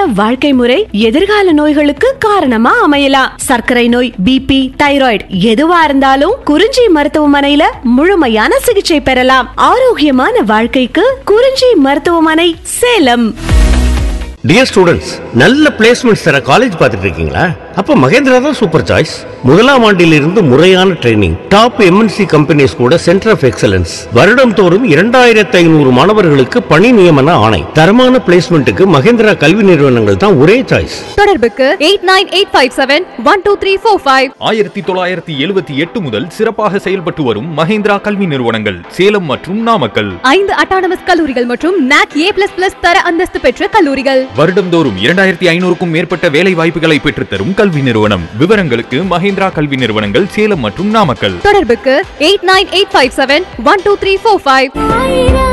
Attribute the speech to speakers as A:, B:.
A: வாழ்க்கை முறை எதிர்கால நோய்களுக்கு காரணமா அமையலாம் சர்க்கரை நோய் பிபி தைராய்டு எதுவா இருந்தாலும் குறிஞ்சி மருத்துவமனையில முழுமையான சிகிச்சை பெறலாம் ஆரோக்கியமான வாழ்க்கைக்கு குறிஞ்சி மருத்துவமனை சேலம்
B: டியர் ஸ்டூடெண்ட்ஸ் நல்ல பிளேஸ்மெண்ட்ஸ் தர காலேஜ் பார்த்துட்டு இருக்கீங்களா அப்ப மகேந்திரா தான் சூப்பர் சாய்ஸ் முதலாம் ஆண்டிலிருந்து முறையான ட்ரைனிங் டாப் எம்என்சி கம்பெனிஸ் கூட சென்டர் ஆஃப் எக்ஸலன்ஸ் வருடம் தோறும் இரண்டாயிரத்தி ஐநூறு மாணவர்களுக்கு பணி நியமன ஆணை தரமான பிளேஸ்மெண்ட்டுக்கு மகேந்திரா கல்வி நிறுவனங்கள் தான் ஒரே சாய்ஸ்
C: தொடர்புக்கு eight nine eight five seven one two three four five
D: ஆயிரத்தி தொள்ளாயிரத்தி எழுபத்தி எட்டு முதல் சிறப்பாக செயல்பட்டு வரும் மஹேந்திரா கல்வி நிறுவனங்கள் சேலம் மற்றும் நாமக்கல்
C: ஐந்து அட்டானமஸ் கல்லூரிகள் மற்றும் நாக் ஏ பிளஸ் பிளஸ் தர அந்தஸ்து பெற்ற கல்லூரிகள்
D: வருடம்தோறும் இரண்டாயிரத்தி ஐநூறுக்கும் மேற்பட்ட வேலை வாய்ப்புகளை பெற்றுத்தரும் கல்வி நிறுவனம் விவரங்களுக்கு மஹேந்திரா கல்வி நிறுவனங்கள் சேலம் மற்றும் நாமக்கல்
C: தொடர்புக்கு eight nine eight five seven one two three four five